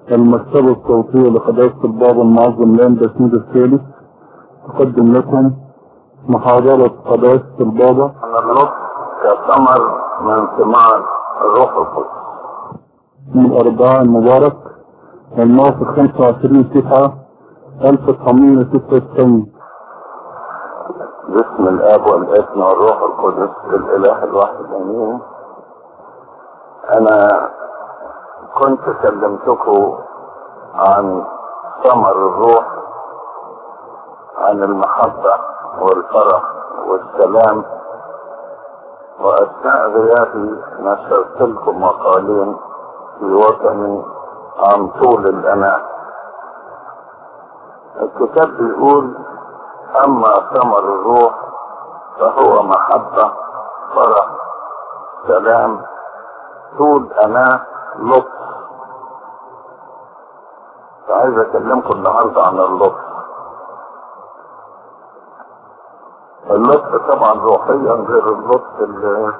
المكتبة الصوتية لقداسة البابا المعظم لام بسميد الثالث تقدم لكم محاضرة قداسة البابا أن اللطف كثمر من ثمار الروح القدس من الأربعاء المبارك الموافق 25 9 1996 باسم الاب والابن والروح القدس الاله الواحد امين انا كنت كلمتكم عن ثمر الروح عن المحبة والفرح والسلام واثناء غيابي نشرت لكم مقالين في وطني عن طول الاناء الكتاب بيقول اما ثمر الروح فهو محبة فرح سلام طول انا لطف فعايز اكلمكم النهاردة عن اللطف اللطف طبعا روحيا غير اللطف اللي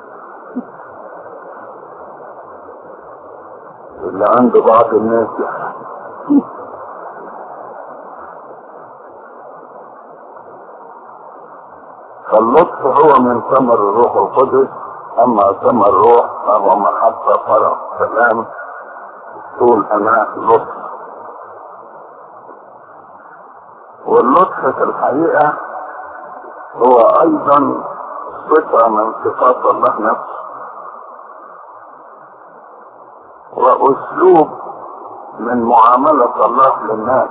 اللي عند بعض الناس فاللطف هو من ثمر الروح القدس اما ثمر الروح فهو محبة فرح سلام طول اناء لطف واللطف في الحقيقة هو ايضا صفة من صفات الله نفسه واسلوب من معاملة الله للناس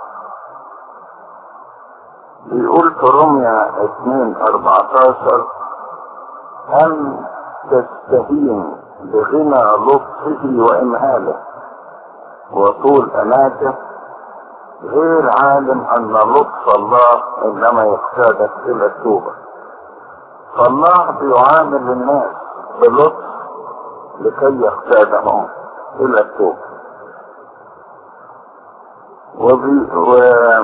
بيقول في رمية 2 14 أن تستهين بغنى لطفه وإمهاله وطول أناته غير عالم أن لطف الله إنما يحتاجك إلى التوبة فالله بيعامل الناس بلطف لكي يحتاجهم إلى التوبة وبي و...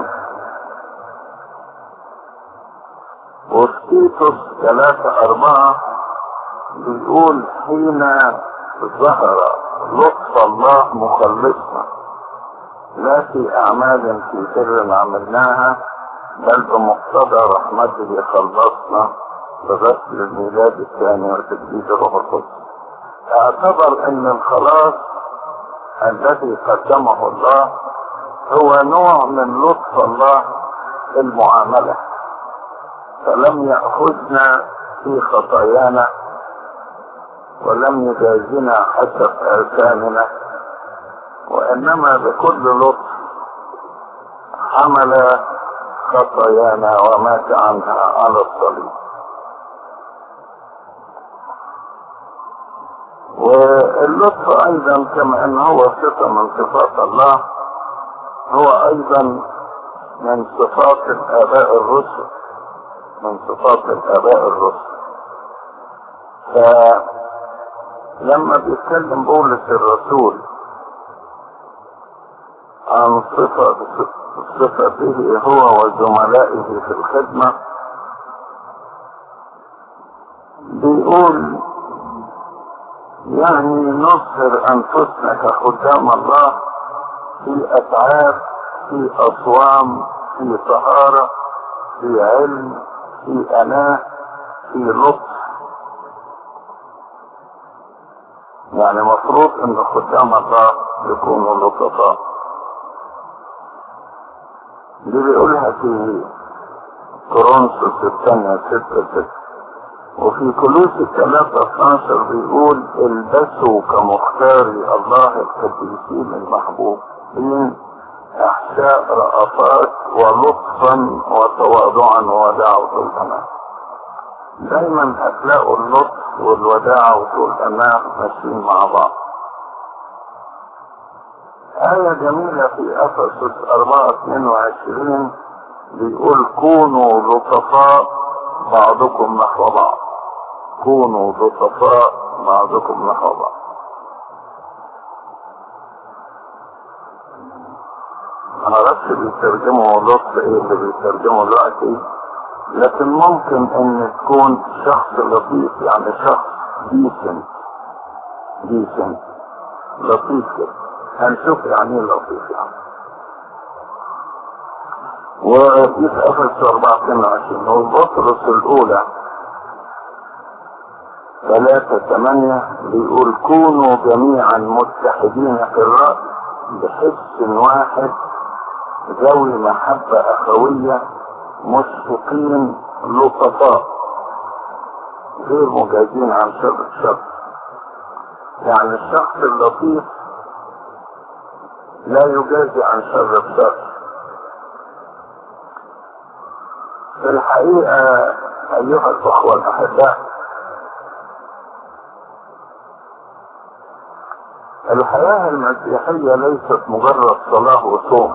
وفيتوس ثلاثة أربعة بيقول حين ظهر لطف الله مخلصنا لا في أعمال في سر عملناها بل بمقتضى رحمته خلصنا بغسل الميلاد الثاني وتجديد الروح القدس اعتبر ان الخلاص الذي قدمه الله هو نوع من لطف الله في المعامله فلم يأخذنا في خطايانا ولم يجازنا حسب آثامنا وإنما بكل لطف حمل خطايانا ومات عنها على الصليب واللطف أيضا كما أنه هو صفة من صفات الله هو أيضا من صفات الآباء الرسل من صفات الآباء الرسل فلما بيتكلم بولس الرسول عن صفة صفته هو وزملائه في الخدمة بيقول يعني نظهر أنفسنا كخدام الله في أتعاب في أصوام في طهارة في علم في أناة في لطف يعني مفروض ان خدام الله يكونوا لطفاء دي بيقولها في كورنثوس الثانية ستة ستة وفي كلوس الثلاثة 12 بيقول البسوا كمختاري الله القديسين المحبوبين احشاء رأفات ولطفا وتواضعا ووداعة الأمان دايما هتلاقوا اللطف والوداعة وطول الأمان ماشيين مع بعض آية جميلة في أفسس 4 22 بيقول كونوا لطفاء بعضكم نحو بعض كونوا لطفاء بعضكم نحو بعض معرفش بيترجموا لطف ايه اللي بيترجموا دلوقتي لكن ممكن ان تكون شخص لطيف يعني شخص ديسنت ديسنت لطيف كده هنشوف يعني ايه لطيف يعني وفي افسس 24 هو بطرس الاولى ثلاثة ثمانية بيقول كونوا جميعا متحدين في الرأي بحس واحد ذوي محبة أخوية مشفقين لطفاء غير مجازين عن شر الشخص يعني الشخص اللطيف لا يجازي عن شر الشر في الحقيقة أيها الأخوة الأحباء الحياة المسيحية ليست مجرد صلاة وصوم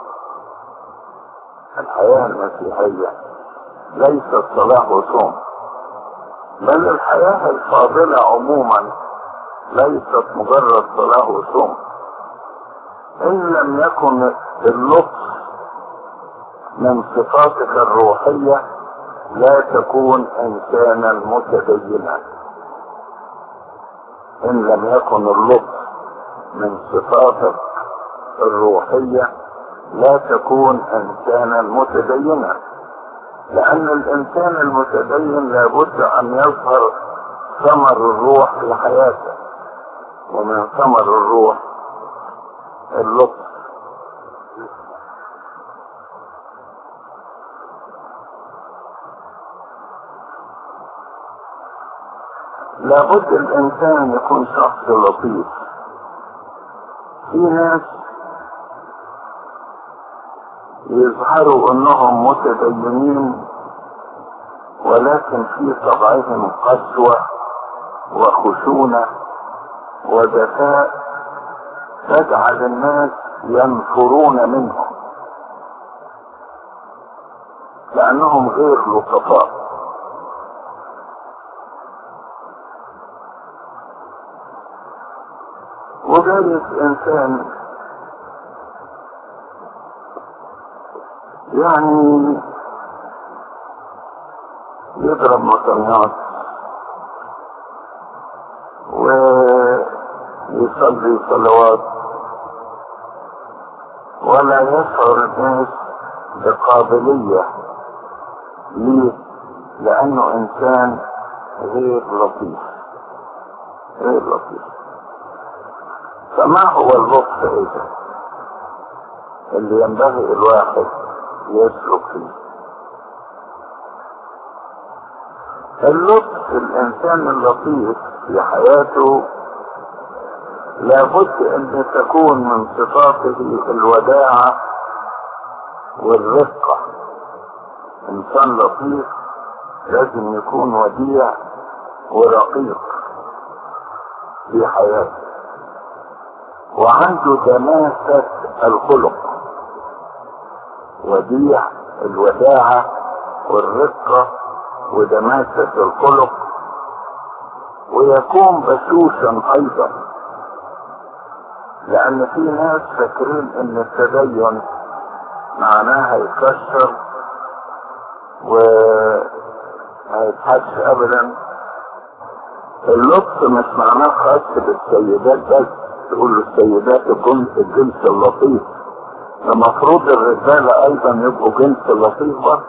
الحياة المسيحية ليست صلاة وصوم بل الحياة الفاضلة عموما ليست مجرد صلاة وصوم إن لم يكن اللطف من صفاتك الروحية لا تكون إنسانا متدينا إن لم يكن اللطف من صفاتك الروحية لا تكون إنسانا متدينا لأن الإنسان المتدين لابد أن يظهر ثمر الروح في حياته ومن ثمر الروح اللطف لابد الإنسان يكون شخص لطيف في ناس يظهروا انهم متدينين ولكن في طبعهم قسوة وخشونة وذكاء تجعل الناس ينفرون منهم لأنهم غير لطفاء وجالس إنسان يعني يضرب مطنيات ويصلي صلوات ولا يشعر الناس بقابلية ليه لأنه إنسان غير لطيف غير لطيف فما هو اللطف إذا اللي ينبغي الواحد يسلك فيه اللطف الإنسان اللطيف في حياته لابد أن تكون من صفاته الوداعة والرقة إنسان لطيف لازم يكون وديع ورقيق في حياته وعنده دماسة الخلق وديع الوداعة والرقة ودماسة الخلق ويكون بشوشا ايضا لان في ناس فاكرين ان التدين معناها يكسر وما يضحكش ابدا اللطف مش معناه خاص بالسيدات بس تقول للسيدات الجنس الجنس اللطيف المفروض الرجالة ايضا يبقوا جنس لطيف برضه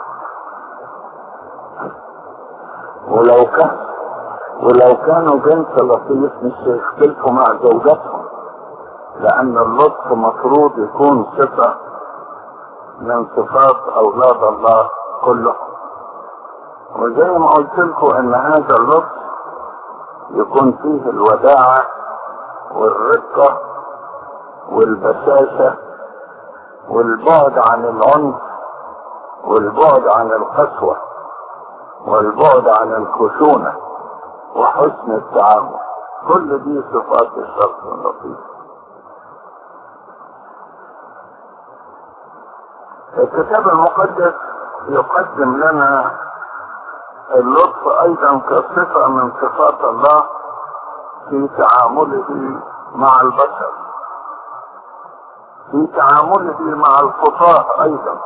ولو كان ولو كانوا جنس لطيف مش هيختلفوا مع زوجاتهم لان اللطف مفروض يكون صفة من صفات اولاد الله كلهم وزي ما قلت لكم ان هذا اللطف يكون فيه الوداعة والرقة والبشاشة والبعد عن العنف والبعد عن القسوة والبعد عن الخشونة وحسن التعامل كل دي صفات الشخص اللطيف الكتاب المقدس يقدم لنا اللطف ايضا كصفة من صفات الله في تعامله مع البشر في تعامله مع الخطاة ايضا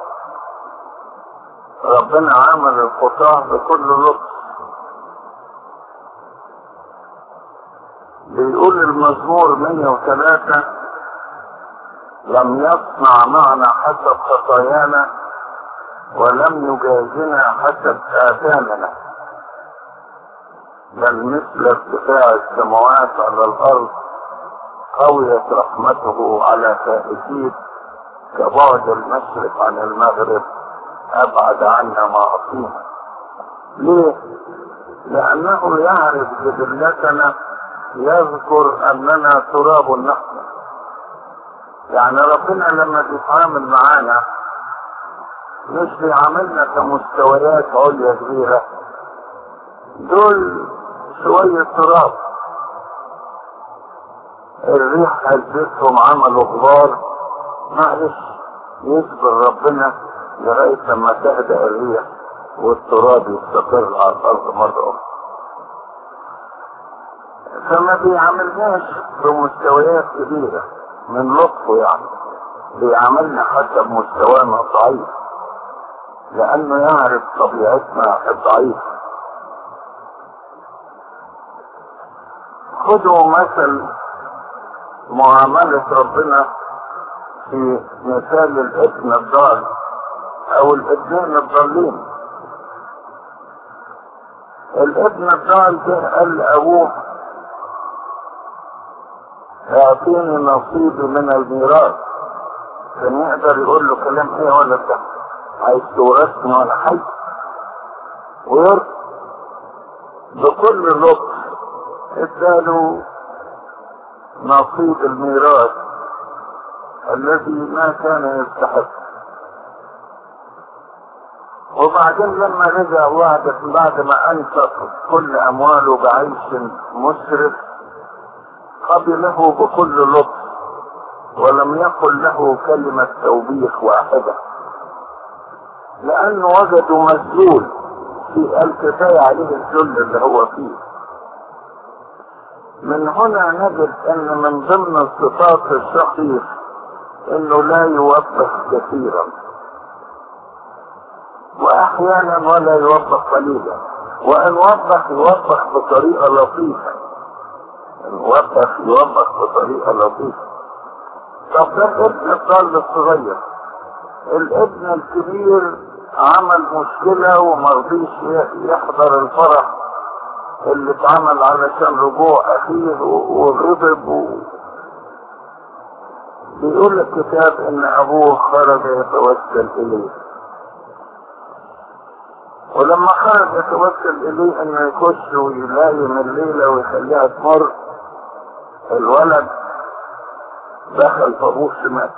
ربنا عامل الخطاة بكل لطف بيقول المزمور 103 لم يصنع معنا حسب خطايانا ولم يجازنا حسب آثامنا بل مثل ارتفاع السماوات على الأرض قويت رحمته على فائتين كبعد المشرق عن المغرب أبعد عنا معاصينا ليه؟ لأنه يعرف جبلتنا يذكر أننا تراب نحن يعني ربنا لما بيتعامل معانا مش بيعاملنا كمستويات عليا كبيرة دول شوية تراب الريح هزتهم عملوا غبار معلش يصبر ربنا لغاية لما تهدأ الريح والتراب يستقر على الأرض مرة أخرى فما بيعاملناش بمستويات كبيرة من لطفه يعني بيعاملنا حسب مستوانا ضعيف لأنه يعرف طبيعتنا الضعيفة خذوا مثل معاملة ربنا في مثال الابن الضال او الابنين الضالين الابن الضال ده قال لابوه اعطيني نصيبي من الميراث كان يقدر يقول له كلام ايه ولا ده عايز تورثني ولا حاجه ويرث بكل لطف اداله نصيب الميراث الذي ما كان يستحق وبعدين لما رجع وعد بعد ما انفق كل امواله بعيش مسرف قبله بكل لطف ولم يقل له كلمة توبيخ واحدة لأنه وجده مسجون في الكفاية عليه الذل اللي هو فيه من هنا نجد ان من ضمن صفات الشخص انه لا يوبخ كثيرا واحيانا ولا يوبخ قليلا وان وبخ يوبخ بطريقه لطيفه ان وبخ يوبخ بطريقه لطيفه طب ده الابن الطالب الصغير الابن الكبير عمل مشكله ومرضيش يحضر الفرح اللي اتعمل علشان رجوع اخيه وغضب و... بيقول الكتاب ان ابوه خرج يتوسل اليه ولما خرج يتوسل اليه انه يخش ويلايم الليله ويخليها تمر الولد دخل في ابوه شمال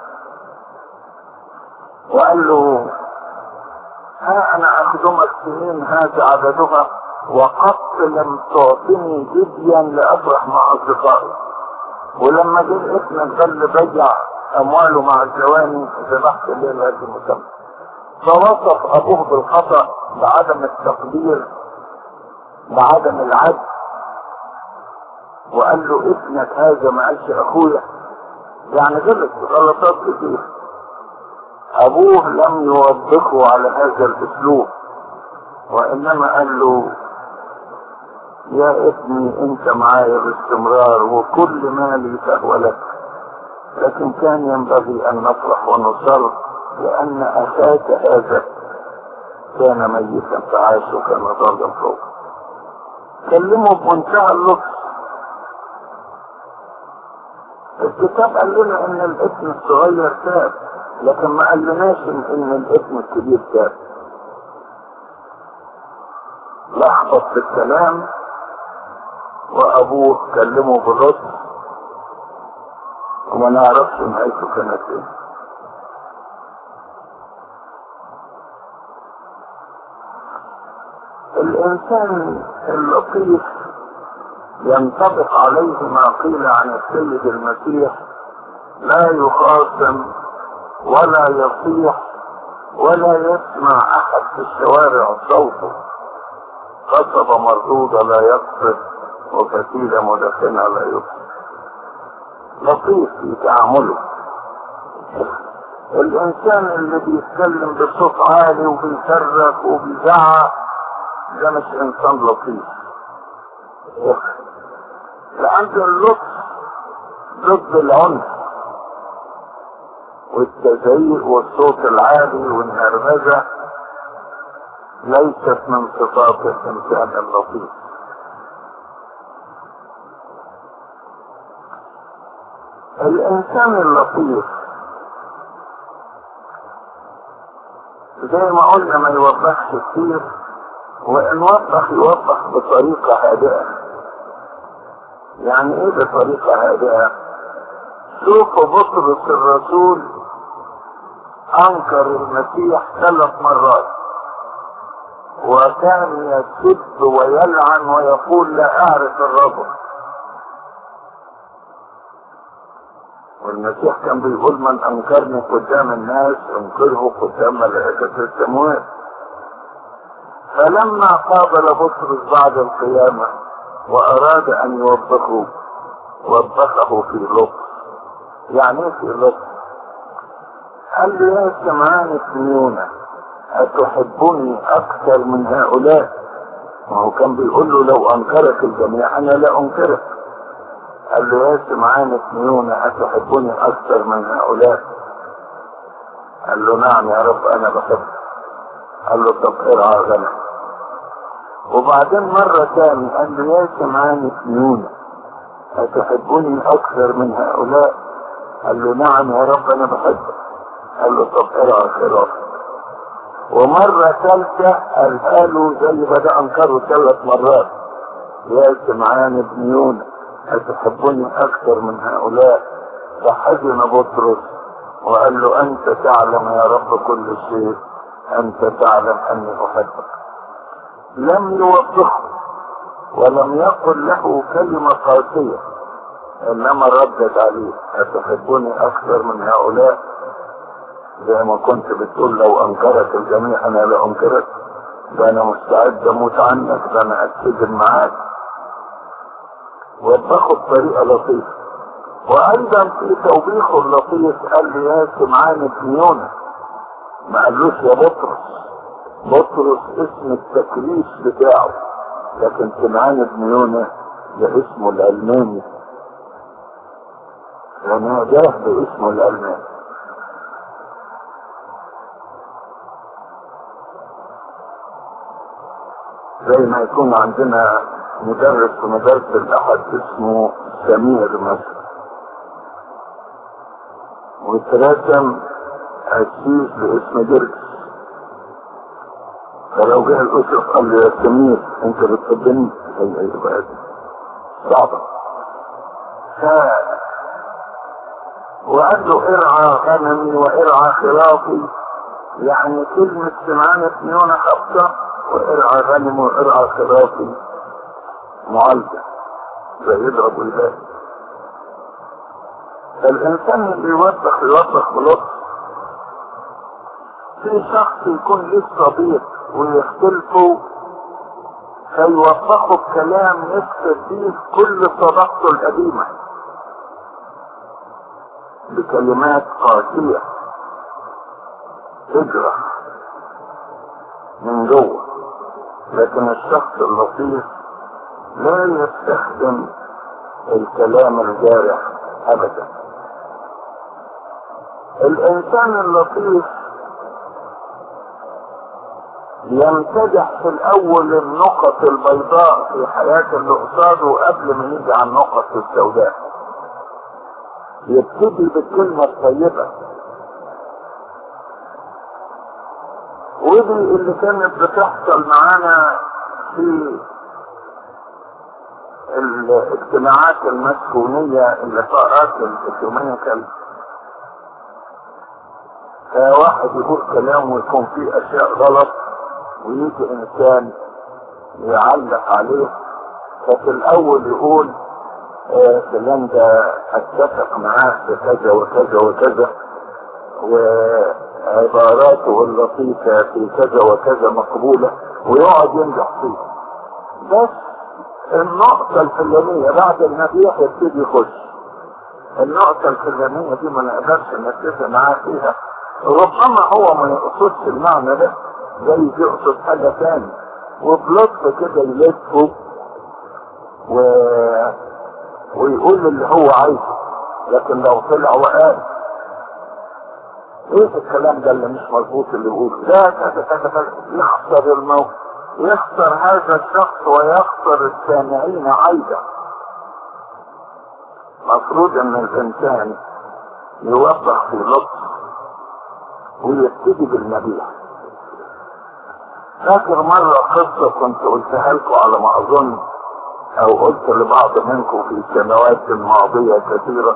وقال له ها انا اخدمك سنين هذا عددها وقد لم تعطني جديا لافرح مع اصدقائي ولما جه ابنك ده اللي بيع امواله مع الزواني ذبحت الليل هذه المسمى فوصف ابوه بالخطا بعدم التقدير بعدم العدل وقال له ابنك هذا ما قالش اخويا يعني غلط غلطات كتير ابوه لم يوبخه على هذا الاسلوب وانما قال له يا ابني انت معايا باستمرار وكل مالي فهو لك لكن كان ينبغي ان نفرح ونصر لان اخاك هذا كان ميتا فعاش وكان ضالا فوق كلمه بمنتهى اللطف الكتاب قال لنا ان الابن الصغير تاب لكن ما قالناش ان الابن الكبير تاب لخبط في الكلام وابوه كلمه بلطف وما نعرفش نهايته كانت ايه الانسان اللطيف ينطبق عليه ما قيل عن السيد المسيح لا يخاصم ولا يصيح ولا يسمع احد في الشوارع صوته قصبة مردودة لا يقصد وفتيلة مدخنة لا يقصد لطيف في تعامله الانسان اللي بيتكلم بصوت عالي وبيصرخ وبيزعق ده مش انسان لطيف لان اللطف ضد العنف والتزييق والصوت العالي والهرمزة ليست من صفات الإنسان اللطيف الإنسان اللطيف زي ما قلنا ما يوضحش كتير وإن وضح يوضح بطريقة هادئة يعني إيه بطريقة هادئة؟ شوفوا بطرس الرسول انكر المسيح ثلاث مرات وكان يسب ويلعن ويقول لا اعرف الرجل والمسيح كان بيقول من انكرني قدام الناس انكره قدام ملائكة السماوات فلما قابل بطرس بعد القيامة واراد ان يوبخه وبخه في لطف يعني ايه في لطف قال لي يا سمعان سميونة أتحبني أكثر من هؤلاء ما هو كان بيقول له لو أنكرك الجميع أنا لا أنكرك قال له يا سمعان سميونة أتحبني أكثر من هؤلاء قال له نعم يا رب أنا بحبك قال له طب ارعى غنم وبعدين مرة تاني قال له يا سمعان سميونة أتحبني أكثر من هؤلاء قال له نعم يا رب أنا بحبك قال له طب ارعى خلاف ومرة ثالثة قالها له زي ما ده أنكره ثلاث مرات يا سمعان ابن يونس أتحبني أكثر من هؤلاء فحزن بطرس وقال له أنت تعلم يا رب كل شيء أنت تعلم أني أحبك لم يوضحه ولم يقل له كلمة قاسية إنما ردد عليه أتحبني أكثر من هؤلاء زي ما كنت بتقول لو أنكرك الجميع أنا لا أنكرك ده أنا مستعد أموت عنك ده أنا أتسجن معاك وباخد طريقة لطيفة وأيضا في توبيخه اللطيف قال لي يا سمعان بن يونس ما قالوش يا بطرس بطرس اسم التكريس بتاعه لكن سمعان بن يونس ده اسمه الألماني وناداه باسمه الألماني زي ما يكون عندنا مدرس في مدرسة الأحد اسمه سمير مثلا واترسم قسيس باسم دركس فلو جه الأسرة قال لي يا سمير أنت بتحبني هي هي بقى صعبة ف وقال له ارعى غنمي وارعى خلافي يعني كلمة سمعان اثنين خبطة وارعى غنم وارعى خلافي معالجة زي يضرب الباب الانسان اللي يوبخ يوبخ بلطف في شخص يكون ليه صديق ويختلفوا فيوبخوا بكلام يكسر بيه كل صداقته القديمة بكلمات قاسية تجرح من جوه لكن الشخص اللطيف لا يستخدم الكلام الجارح ابدا الانسان اللطيف يمتدح في الاول النقط البيضاء في حياة اللي قصاده قبل ما يجي على النقط السوداء يبتدي بالكلمة الطيبة ودي اللي كانت بتحصل معانا في الاجتماعات المسكونية اللقاءات الإكومينيكال واحد يقول كلام ويكون فيه أشياء غلط ويجي إنسان يعلق عليه ففي الأول يقول فلان ده اتفق معاه في كذا وكذا وكذا وعباراته اللطيفة في كذا وكذا مقبولة ويقعد ينجح فيه بس النقطة الفلانية بعد المديح يبتدي يخش النقطة الفلانية دي ما نقدرش نتفق معاه فيها ربما هو ما يقصدش المعنى ده زي يقصد حاجة تاني وبلطف كده يلفه و... ويقول اللي هو عايزه لكن لو طلع وقال ايه الكلام ده اللي مش مظبوط اللي يقول لا كذا كذا كذا يخسر الموقف يخسر هذا الشخص ويخسر السامعين ايضا مفروض ان الانسان يوضح في لطف ويبتدي بالمديح فاكر مرة قصة كنت قلتها لكم على ما اظن او قلت لبعض منكم في السنوات الماضية كثيرة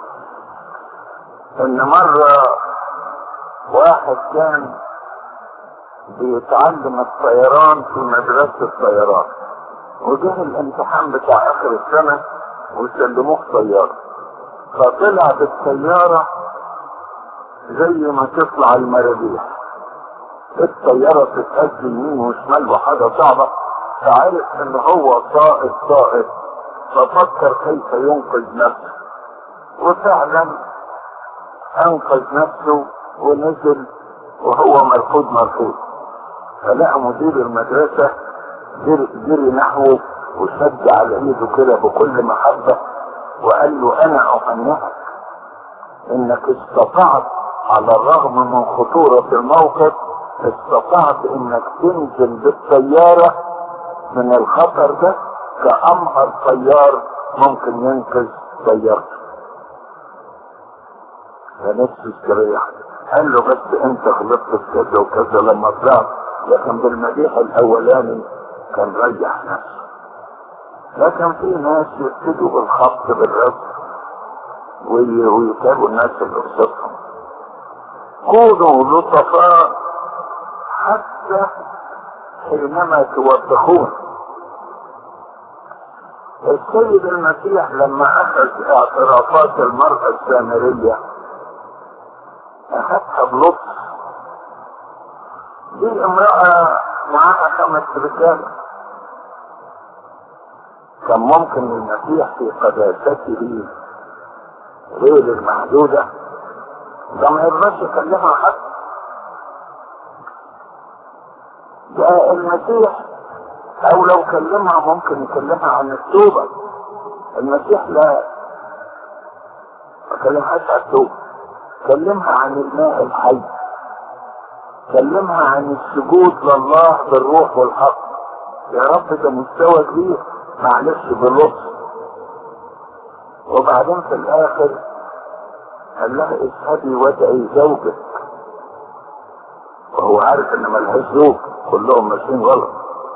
ان مرة واحد كان بيتعلم الطيران في مدرسة الطيران وجه الامتحان بتاع اخر السنة وسلموه طيارة فطلع بالطيارة زي ما تطلع المراجيح الطيارة تتأذي يمين وشمال وحاجة صعبة فعرف ان هو صائد صائد ففكر كيف ينقذ نفسه وفعلا انقذ نفسه ونزل وهو مرفوض مرفوض فلقى مدير المدرسة جري, جري نحوه وشد على ايده كده بكل محبة وقال له انا اهنئك انك استطعت على الرغم من خطورة الموقف استطعت انك تنزل بالطيارة من الخطر ده كأمهر طيار ممكن ينقذ طيارته فنفسه استريح قال له بس انت غلطت في كذا وكذا لما طلعت لكن بالمديح الاولاني كان ريح نفسه لكن في ناس يبتدوا بالخط بالرسم ويتابعوا الناس اللي قصتهم كونوا لطفاء حتى حينما توبخون السيد المسيح لما اخذ اعترافات المرأة السامرية اخذها بلطف دي امرأة معاها خمس رجال كان ممكن المسيح في قداسته غير المحدودة ده ما يرضاش يكلمها حد ده المسيح او لو كلمها ممكن يكلمها عن التوبة المسيح لا ما كلمهاش عن التوبة كلمها عن الماء الحي كلمها عن السجود لله بالروح والحق يا رب ده مستوى كبير معلش باللطف وبعدين في الاخر قال لها اذهبي وادعي زوجك وهو عارف ان ملهاش زوج كلهم ماشيين غلط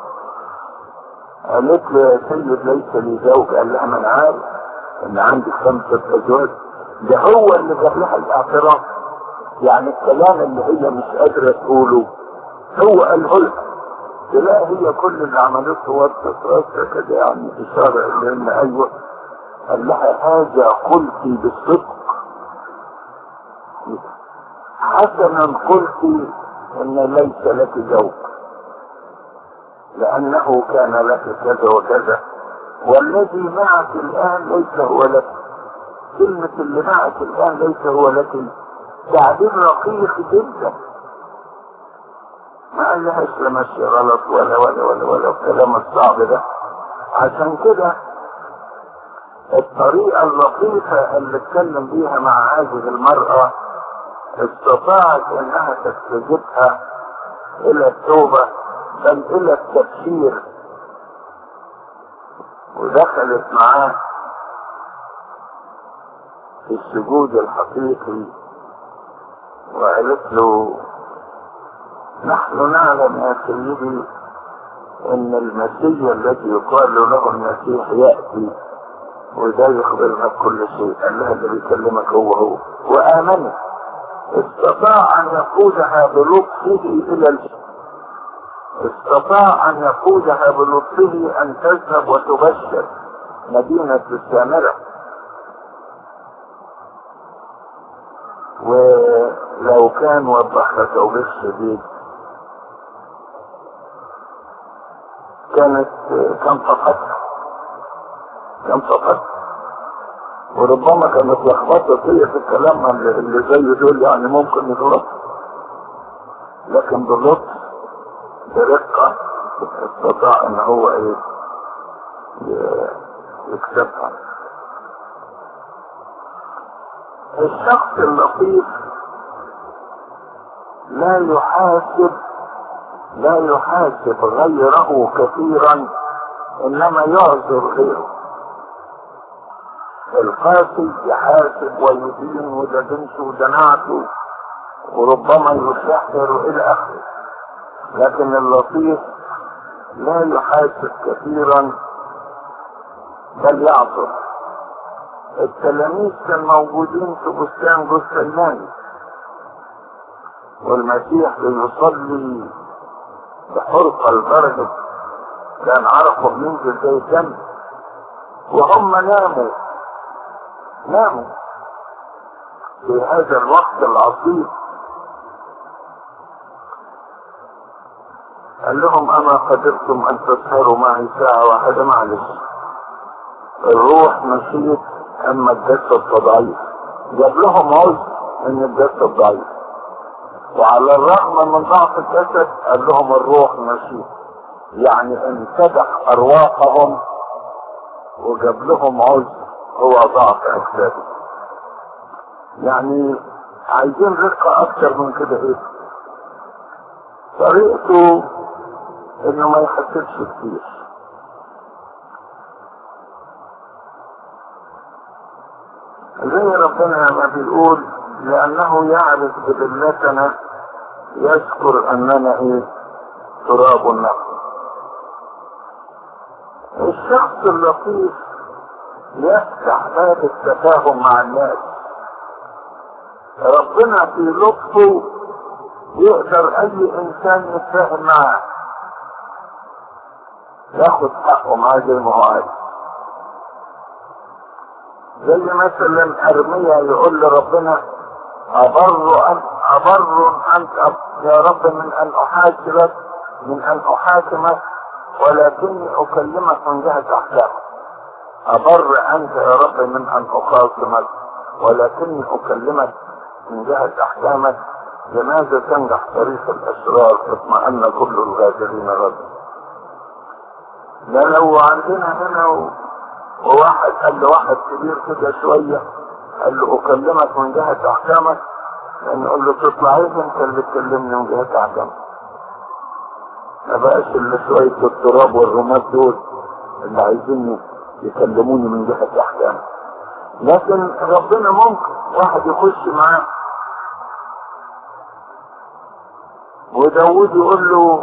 قالت له يا سيد ليس لي زوج قال لها ما انا عارف ان عندي خمسة ازواج ده هو اللي جاب لها الاعتراف يعني الكلام اللي هي مش قادرة تقوله هو قاله لها تلاقي هي كل اللي عملته وقت راسها كده يعني اشارة لان ايوه قال لها هذا قلت بالصدق حسنا قلت ان ليس لك زوج لانه كان لك كذا وكذا والذي معك الان ليس هو لك كلمة اللي معك الان ليس هو لك تعبير رقيق جدا ما قالهاش لا ماشي غلط ولا ولا ولا ولا الكلام الصعب ده عشان كده الطريقة اللطيفة اللي اتكلم بيها مع هذه المرأة استطاعت انها تستجيبها الى التوبة بل الى التبشير ودخلت معاه في السجود الحقيقي وقالت له نحن نعلم يا سيدي ان المسيح الذي يقال له المسيح يأتي وده يخبرنا بكل شيء قال لها اللي بيكلمك هو هو وآمنت استطاع ان يقودها بلطفه الى الجنة استطاع ان يقودها بلطفه ان تذهب وتبشر مدينة السامرة ولو كان وضحها توبيخ شديد كانت كان فقدها كان فقدها وربما كانت لخبطت هي في الكلام اللي زي دول يعني ممكن يغلط لكن باللطف برقة استطاع ان هو ايه يكسبها الشخص اللطيف لا يحاسب لا يحاسب غيره كثيرا انما يعذر غيره القاسي يحاسب ويدين وده جنسه وده نعته وربما يسحر الى اخره لكن اللطيف لا يحاسب كثيرا بل يعذر التلاميذ كان موجودين في بستان جثمان والمسيح بيصلي بحرقة لدرجة كان عرقه بينزل زي الدم وهم ناموا ناموا في هذا الوقت العصيب قال لهم اما قدرتم ان تسهروا معي ساعة واحدة معلش الروح نشيط اما الجسد فضعيف جاب لهم عذر ان الجسد ضعيف وعلى الرغم من ضعف الجسد قال لهم الروح نشيط يعني انفتح ارواحهم وجاب لهم عذر هو ضعف اجسادهم يعني عايزين رقة اكتر من كده ايه طريقته انه ما يحسبش كتير زي ربنا ما بيقول لانه يعرف بذلتنا يذكر اننا ايه تراب النفس الشخص اللطيف يفتح باب التفاهم مع الناس ربنا في لطفه يقدر اي انسان يتفاهم معاه ياخد حقه معاه زي ما هو عايز زي مثلا ارميا يقول لربنا ابر ان ابر انت يا رب من ان احاسبك من ان احاكمك ولكني اكلمك من جهه احكامك ابر انت يا رب من ان اخاصمك ولكني اكلمك من جهه احكامك لماذا تنجح طريق الاشرار تطمئن كل الغادرين ردا ده لو عندنا هنا و... وواحد قال له واحد كبير كده شوية قال له اكلمك من جهة احكامك نقول له تطلع ايه انت اللي تكلمني من جهة احكامك ما بقاش اللي شوية التراب والرماد دول اللي عايزين يكلموني من جهة احكامك لكن ربنا ممكن واحد يخش معاه وداود يقول له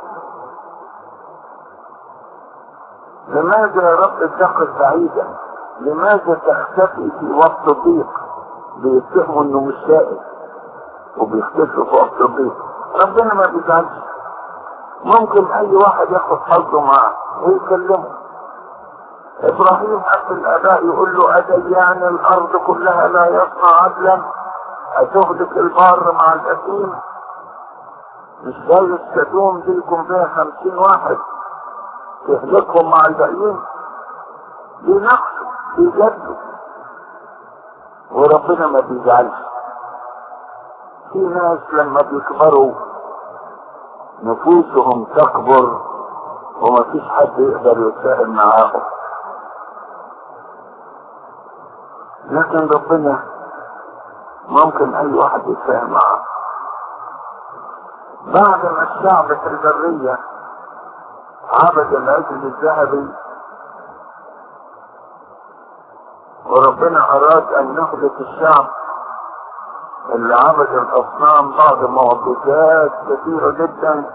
لماذا يا رب تتخذ بعيدا لماذا تختفي في وقت الضيق بيتهموا انه مش سائل وبيختفي في وقت الضيق ربنا ما بيزعلش ممكن اي واحد ياخد حظه معاه ويكلمه ابراهيم اب الاباء يقول له اديان الارض كلها لا يصنع عدلا اتهلك البار مع الاثيم مش زي السدوم دي يكون فيها خمسين واحد تهلكهم مع الباقيين دي نقص بيجدوا وربنا ما بيزعلش في ناس لما بيكبروا نفوسهم تكبر وما فيش حد يقدر يتفاهم معاهم لكن ربنا ممكن اي واحد يتفاهم معاه بعد ما الشعب في البريه عبد العجل الذهبي وربنا اراد ان نهلك الشعب اللي عبد الاصنام بعد معجزات كثيره جدا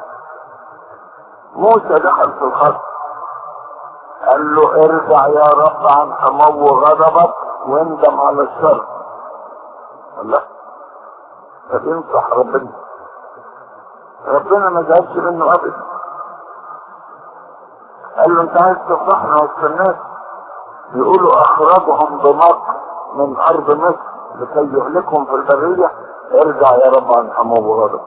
موسى دخل في الخط قال له ارجع يا رب عن حمو غضبك واندم على الشر الله فبينصح ربنا ربنا ما زعلش منه ابدا قال له انت عايز تفضحنا وسط الناس يقولوا اخرجهم بمكر من ارض مصر لكي يهلكهم في البرية ارجع يا رب عن حمو غضب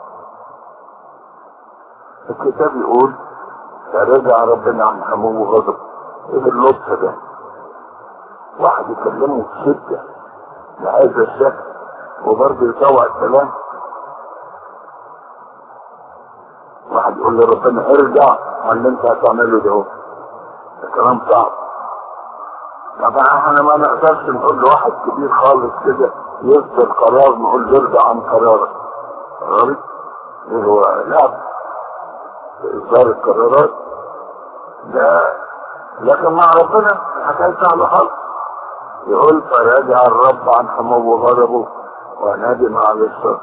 الكتاب يقول فرجع ربنا عن حمو غضب ايه اللطف ده واحد يكلمه بشدة بهذا الشكل وبرضه يطوع الكلام واحد يقول لربنا ارجع عن اللي انت هتعمله ده ده كلام صعب طبعا احنا ما نقدرش نقول لواحد كبير خالص كده يصدر قرار نقول له ارجع عن قرارك غريب هو لعب في إصدار القرارات ده لكن مع ربنا الحكاية سهلة خالص يقول فيرجع الرب عن حمو وغضبه وندم على الشر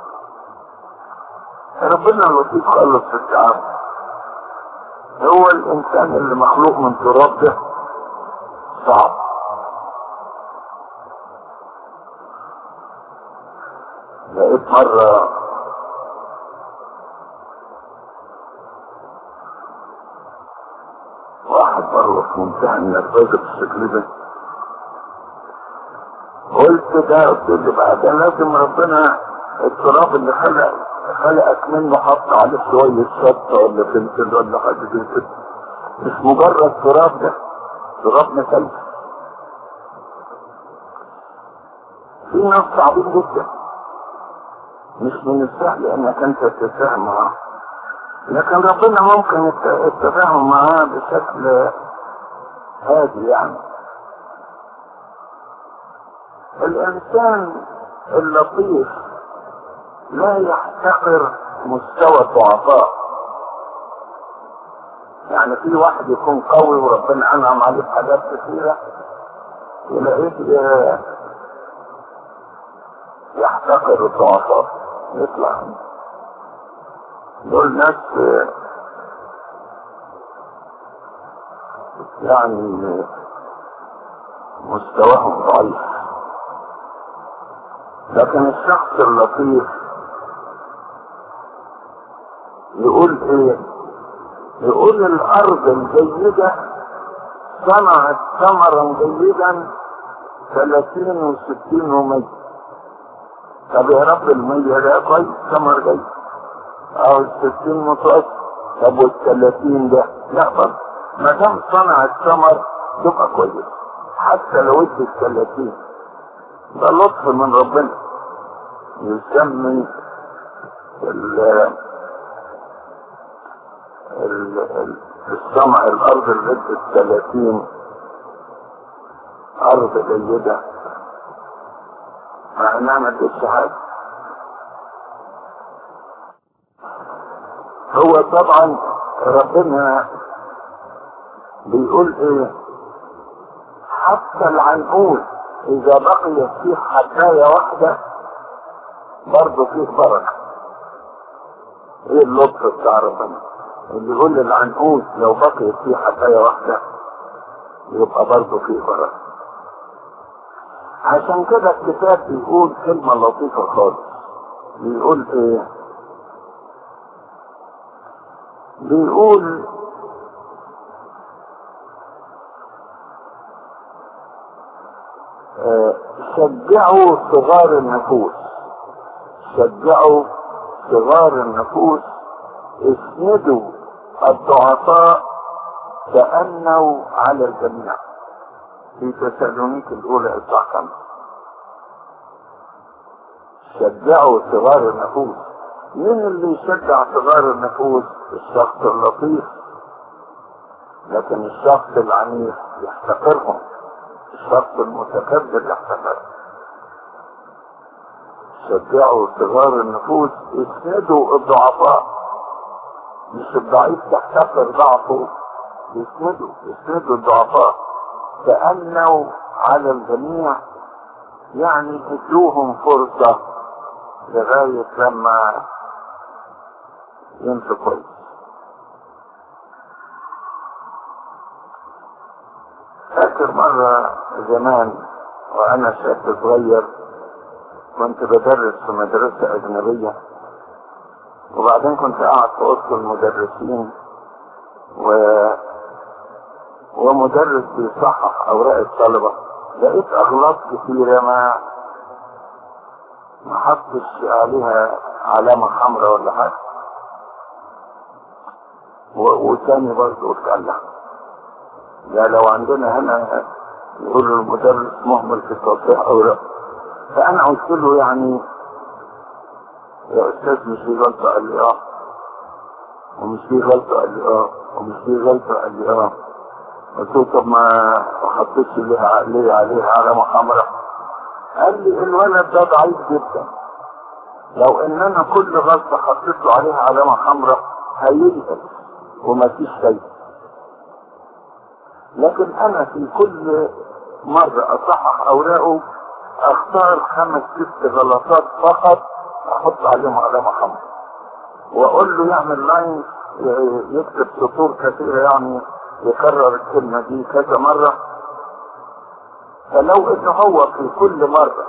ربنا لطيف خالص في التعامل هو الإنسان اللي مخلوق من تراب ده صعب لقيت مرة واحد مرة في منتهى النرفزة بالشكل ده قلت ده قلت له بقى ده لازم ربنا التراب اللي خلق خلقك منه حط عليه شوية شطة ولا فلفل ولا حاجة زي كده مش مجرد تراب ده تراب مثلث في ناس صعبين جدا مش من السهل انك انت تتفاهم معاه لكن ربنا ممكن الت- التفاهم معاه بشكل هادي يعني الانسان اللطيف لا يحتقر مستوى الضعفاء يعني في واحد يكون قوي وربنا انعم عليه بحاجات كثيره تلاقيه آه، يحتقر الضعفاء يطلع دول ناس آه، يعني مستواهم ضعيف لكن الشخص اللطيف يقول ايه يقول الارض الجيدة صنعت ثمرا جيدا ثلاثين وستين ومية طب يا رب المية ده كويس ثمر جيد او الستين متوسط طب والثلاثين ده لا برضه ما دام صنعت ثمر تبقى كويس حتى لو ادت الثلاثين ده لطف من ربنا يسمي ال ال- ال- السمع الارض اللي ادت 30 ارض جيدة مع انها ما ادتش حاجة هو طبعا ربنا بيقول ايه حتى العنقود اذا بقيت فيه حباية واحدة برضه فيه بركة ايه اللطف بتاع ربنا اللي يقول للعنقود لو بقيت فيه حباية واحدة يبقى برضه فيه بركة عشان كده الكتاب بيقول كلمة لطيفة خالص بيقول ايه بيقول آه، شجعوا صغار النفوس شجعوا صغار النفوس اسندوا الضعفاء تأنوا على الجميع في تسالونيك الأولى إصحاح خمسة شجعوا صغار النفوس مين اللي يشجع صغار النفوس الشخص اللطيف لكن الشخص العنيف يحتقرهم الشخص المتكبر يحتقرهم شجعوا صغار النفوس اسندوا الضعفاء مش الضعيف تحتقر ضعفه يسندوا يسندوا الضعفاء تأنوا على الجميع يعني ادوهم فرصة لغاية لما يمشوا كويس فاكر مرة زمان وأنا شاب صغير كنت بدرس في مدرسة أجنبية وبعدين كنت قاعد في وسط المدرسين و... ومدرس بيصحح أوراق الطلبة لقيت أغلاط كثيرة ما ما حطش عليها علامة حمراء ولا حاجة و... وتاني برضه قلت الله ده لو عندنا هنا يقول المدرس مهمل في تصحيح أوراق فأنا قلت له يعني يا أستاذ مش في غلطة قال لي آه ومش في غلطة قال لي آه ومش في غلطة قال لي آه قلت له طب ما حطيتش ليه ليه عليه علامة حمراء قال لي الولد ده ضعيف جدا لو ان انا كل غلطة حطيت له عليها علامة حمراء هييأس ومفيش شيء لكن انا في كل مرة اصحح اوراقه اختار خمس ست غلطات فقط احط عليهم علامة حمراء واقول له يعمل لاين يكتب سطور كثيرة يعني يكرر الكلمة دي كذا مرة فلو ان هو في كل مرة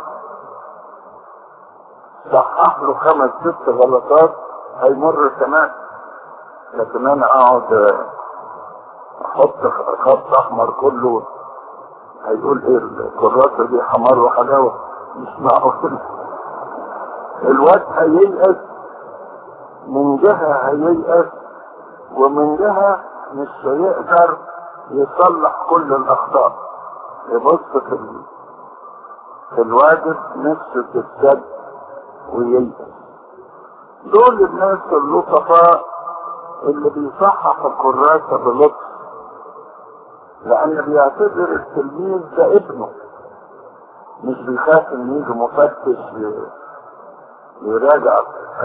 صحح له خمس ست غلطات هيمر تمام لكن انا اقعد احط خط احمر كله هيقول ايه الكراسة دي حمار وحلاوة مش معقول الواد هييأس من جهة هييأس ومن جهة مش هيقدر يصلح كل الاخطاء يبص في ال... في الواجب نفسه تتسد وييأس دول الناس اللطفاء اللي بيصحح الكراسة بلطف لأن بيعتبر التلميذ ده ابنه مش بيخاف إن يجي مفتش يراجع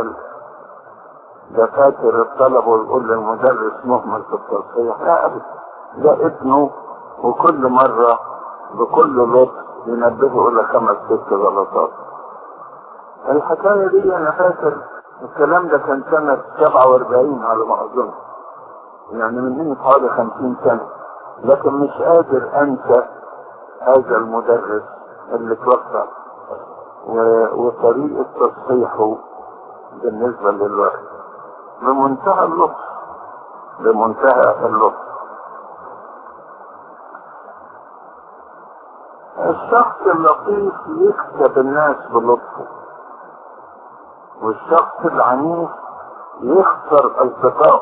دفاتر الطلب ويقول للمدرس مهمل في التصحيح لا أبدا ده ابنه وكل مرة بكل لطف ينبهه إلى خمس ست غلطات الحكاية دي أنا فاكر الكلام ده كان سنة 47 على ما أظن يعني من هنا حوالي 50 سنة لكن مش قادر أنسى هذا المدرس اللي توفى وطريقة تصحيحه بالنسبة للوقت بمنتهى اللطف بمنتهى اللطف الشخص اللطيف يكسب الناس بلطفه والشخص العنيف يخسر اصدقائه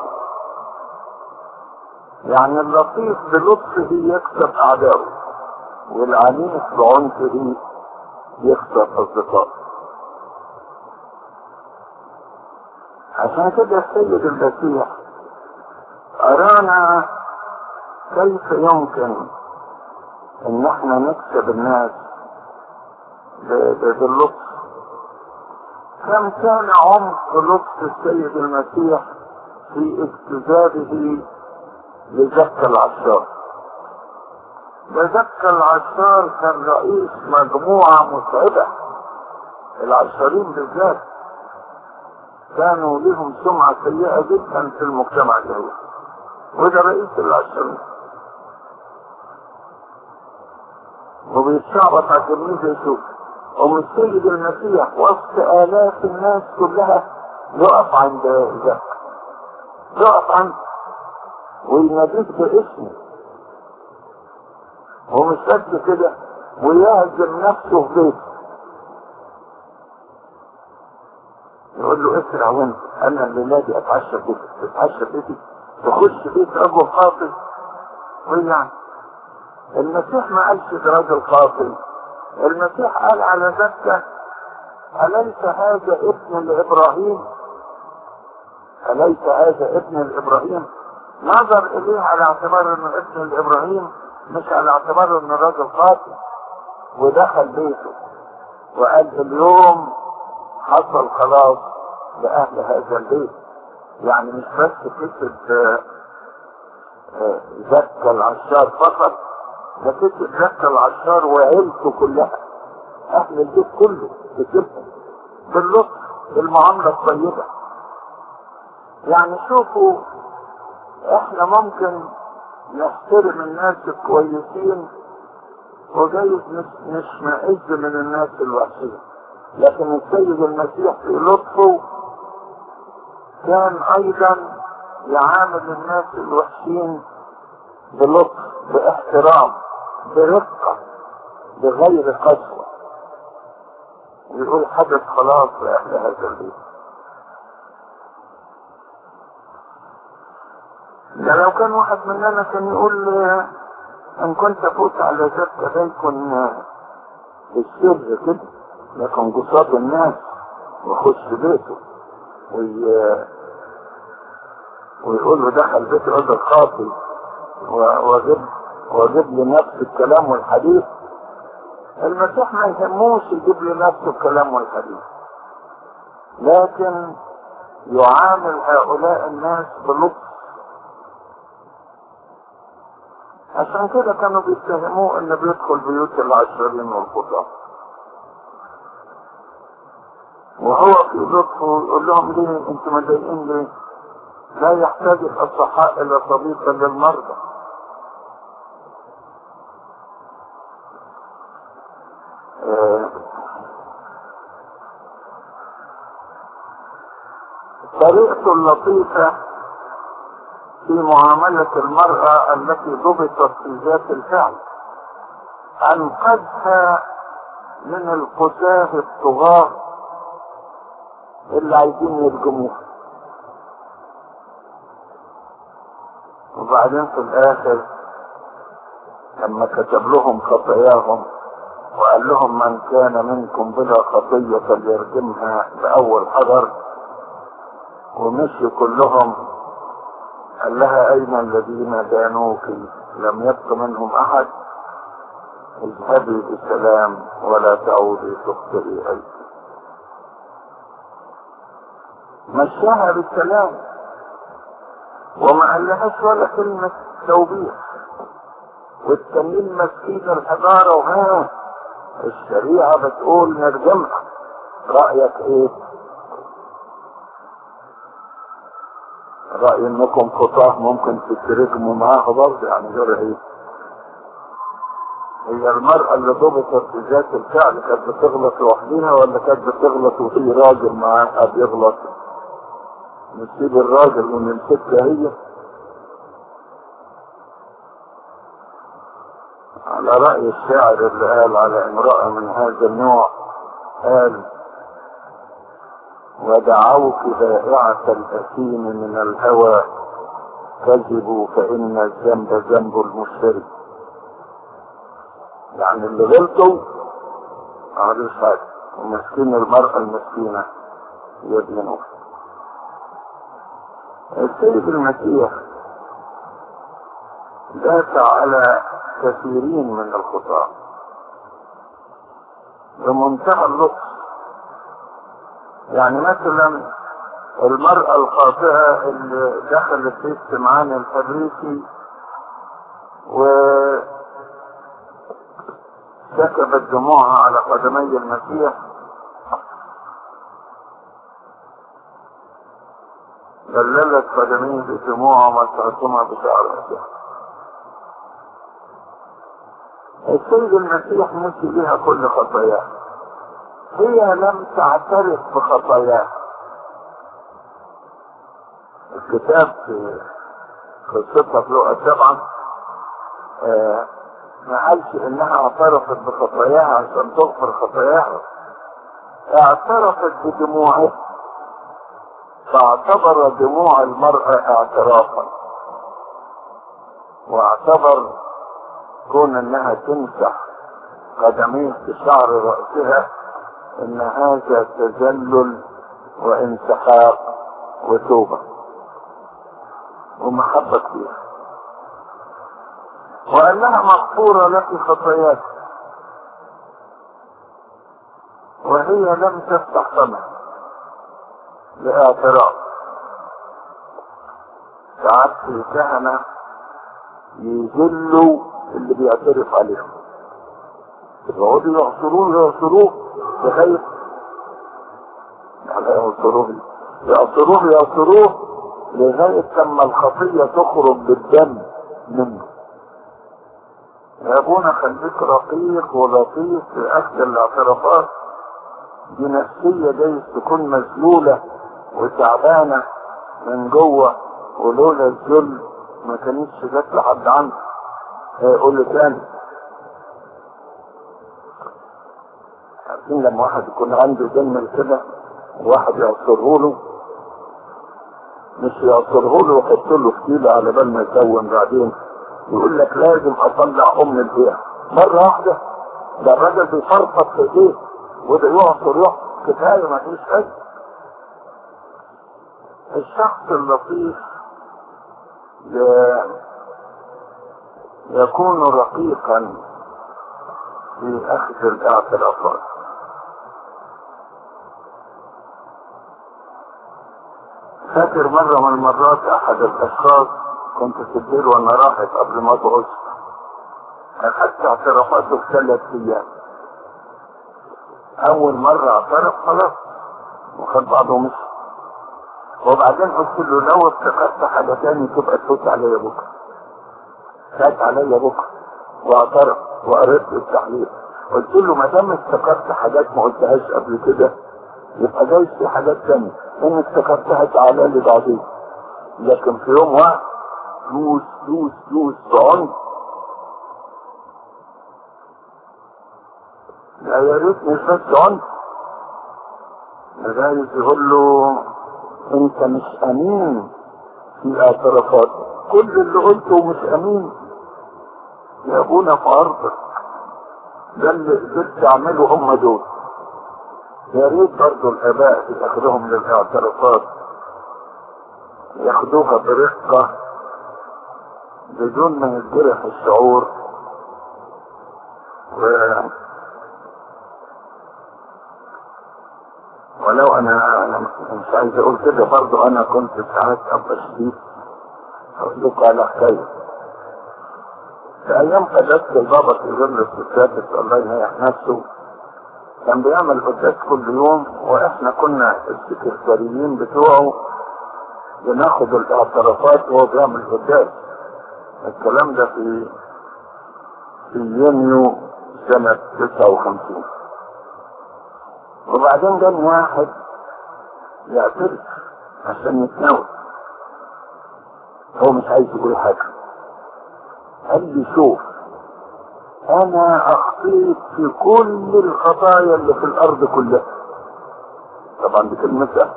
يعني اللطيف بلطفه يكسب اعدائه والعنيف بعنفه يخسر اصدقائه عشان كده السيد المسيح ارانا كيف يمكن ان احنا نكسب الناس باللطف كم كان عمق لطف السيد المسيح في اجتذابه لزكى العشار ده زكى العشار كان رئيس مجموعة متعبة العشارين بالذات كانوا لهم سمعة سيئة جدا في المجتمع اليهودي وده رئيس العشارين وبيتشعبط على التلميذ يشوف ومن السيد المسيح وسط آلاف الناس كلها يقف عند ذاك يقف عند ويناديك باسمه ومش بس كده ويهزم نفسه في بيته يقول له اسرع وانت انا الليله دي اتعشى بيتي تتعشى بيتي تخش بيت رجل خاطئ ويعني المسيح ما قالش ده راجل خاطئ المسيح قال على ذلك أليس هذا ابن لإبراهيم أليس هذا ابن لإبراهيم نظر إليه على اعتبار أنه ابن لإبراهيم مش على اعتبار أنه راجل قاتل ودخل بيته وقال اليوم حصل خلاص لأهل هذا البيت يعني مش بس فكرة زكى العشار فقط ده فكرة زكى العشار وعيلته كلها أهل البيت كله بكلهم باللطف بالمعاملة الطيبة يعني شوفوا احنا ممكن نحترم الناس الكويسين وجايز نشمئز من الناس الوحشين لكن السيد المسيح في لطفه كان ايضا يعامل الناس الوحشين بلطف باحترام برقة بغير قسوة يقول حدث خلاص لأهل هذا البيت ده لو كان واحد مننا كان يقول ان كنت افوت على ذلك ده يكون بالسر كده لكن قصاد الناس ويخش بيته وي... ويقول له دخل بيت رجل خاطي واجيب واجيب لي نفس الكلام والحديث المسيح ما يهموش يجيب لي نفس الكلام والحديث لكن يعامل هؤلاء الناس بلطف عشان كده كانوا بيتهموه انه بيدخل بيوت العشرين والخطاة وهو في لطفه يقول لهم ليه انتم مضايقين ليه لا يحتاج الاصحاء الى طبيب بل للمرضى آه، طريقته اللطيفة في معاملة المرأة التي ضبطت في ذات الفعل أنقذها من القساه الطغاة اللي عايزين يرجموها وبعدين في الآخر لما كتب لهم خطاياهم وقال لهم من كان منكم بلا خطية فليرجمها بأول حجر ومشي كلهم قال لها أين الذين دانوك لم يبق منهم أحد اذهبي بسلام ولا تعودي تخطئي أيضا مشاها بالسلام وما قالهاش ولا كلمة توبيخ والتانيين ماسكين الحجارة وها الشريعة بتقول نرجمها رأيك ايه؟ رأي انكم خطاه ممكن تترجموا معاها برضه يعني غير ايه؟ هي المرأة اللي ضبطت في ذات الفعل كانت بتغلط لوحدها ولا كانت بتغلط وفي راجل معاها بيغلط؟ نسيب الراجل ونمسكها هي على رأي الشاعر اللي قال على امرأة من هذا النوع قال ودعوك بائعة الأثيم من الهوى كذبوا فإن الذنب ذنب المشتري يعني اللي غلطوا معلوش حاجة ومسكين المرأة المسكينة يدينوها السيد المسيح دافع على كثيرين من الخطاة بمنتهى اللطف يعني مثلا المرأة الخاطئة اللي دخلت في اجتماعان الفريسي و سكبت دموعها على قدمي المسيح دللت قدميه بدموعها ومسحتهما بشعر المسيح السيد المسيح نسي بها كل خطاياها هي لم تعترف بخطاياها الكتاب في قصتها في لقا سبعة آه ما قالش انها اعترفت بخطاياها عشان تغفر خطاياها اعترفت بدموعها فاعتبر دموع المرأة اعترافا واعتبر كون انها تمسح قدميه بشعر رأسها ان هذا تذلل وانسحاق وتوبة ومحبة فيها وقال لها مغفورة لك خطاياك وهي لم تفتح فمها لاعتراف ساعات في كهنة يذلوا اللي بيعترف عليهم يقعدوا يعصروه يعصروه لغاية يعني يعصروه يعصروه يعصروه لغاية لما الخطية تخرج بالدم منه يا ابونا خليك رقيق ولطيف في اخذ الاعترافات دي نفسية جايز تكون مذلولة وتعبانة من جوه ولولا الذل ما كانتش جت لحد عنه يقول لي تاني عارفين لما واحد يكون عنده دم كده واحد يعصره له مش يعصره له ويحط له فتيلة على بال ما يكون بعدين يقول لك لازم اطلع ام البيع مرة واحدة ده الراجل بيفرفط في ايديه وده يعصر يعصر كفاية ما فيش حاجة الشخص اللطيف يكون رقيقا في اخذ الاعترافات فاكر مرة من المرات أحد الأشخاص كنت في الدير وأنا راحت قبل ما أبعث أخذت اعترافاته في ثلاث أيام أول مرة اعترف خلاص وخد بعضه ومشي وبعدين قلت له لو افتكرت حاجة تاني تبقى تفوت عليا بكرة فات عليا بكرة واعترف وقريت له التحليل قلت له ما دام افتكرت حاجات ما قلتهاش قبل كده يبقى جايز في حاجات تانية ان افتكرتها تعالى لي بعدين لكن في يوم واحد فلوس فلوس فلوس بعنف لا يا ريت مش بس عنف لذلك يقول له انت مش امين في اعترافات كل اللي قلته مش امين يا ابونا في ارضك ده اللي قدرت تعمله هم دول يا ريت برضه الاباء ياخدوهم للاعترافات ياخدوها برقة بدون ما يتجرح الشعور و... ولو انا انا مش عايز اقول كده برضه انا كنت ساعات ابقى شديد اقول لكم على حكايه في ايام قداسه البابا في ظل الستات الله يريح نفسه كان بيعمل قداس كل يوم واحنا كنا السكرتاريين بتوعه بناخد الاعترافات وهو بيعمل قداس الكلام ده في في يونيو سنة 59 وبعدين جاني واحد يعترف عشان يتناول هو مش عايز يقول حاجة قال لي شوف انا اخطيت في كل الخطايا اللي في الارض كلها طبعا دي كلمة سهلة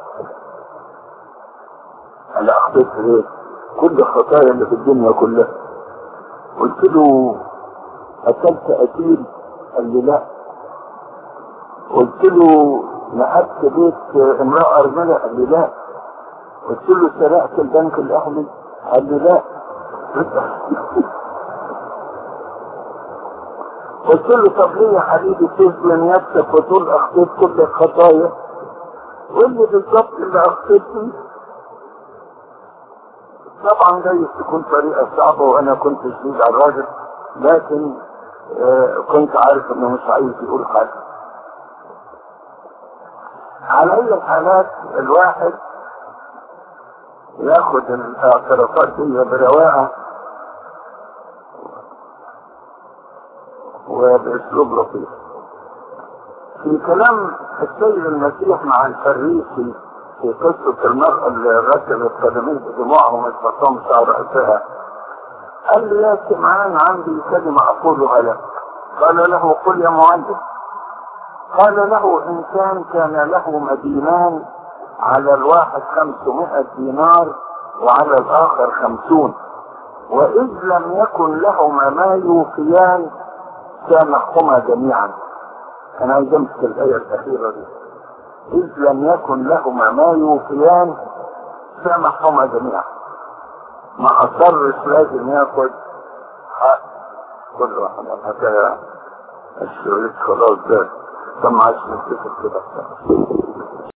انا اخطيت في ايه كل الخطايا اللي في الدنيا كلها قلت له اكلت اكيد قال لي لا قلت له نحبت بيت امرأة ارملة قال لي لا قلت له سرقت البنك الاهلي قال لي لا قلت له طب ليه يا حبيبي تظلم نفسك وتقول اخطيت كل الخطايا قول لي بالظبط اللي اخطيت فيه طبعا جايز تكون طريقة صعبة وانا كنت شديد على الراجل لكن آه كنت عارف انه مش عايز يقول حاجة على اي الحالات الواحد ياخد الاعترافات دي برواقة وباسلوب لطيف في كلام السيد المسيح مع الفريسي في قصة المرأة اللي غسلت قدميه بدموعها ومش بطمش على رأسها قال له يا سمعان عندي كلمة أقولها لك قال له قل يا معلم قال له إنسان كان له مدينان على الواحد خمسمائة دينار وعلى الآخر خمسون وإذ لم يكن لهما ما يوفيان سامحهما جميعا أنا عايز أمسك الآية الأخيرة دي إذ لم يكن لهما ما يوفيان سامحهما جميعا ما أصرش لازم ياخد حق كل واحد حتى الشريط خلاص ده سمع عشان كده كده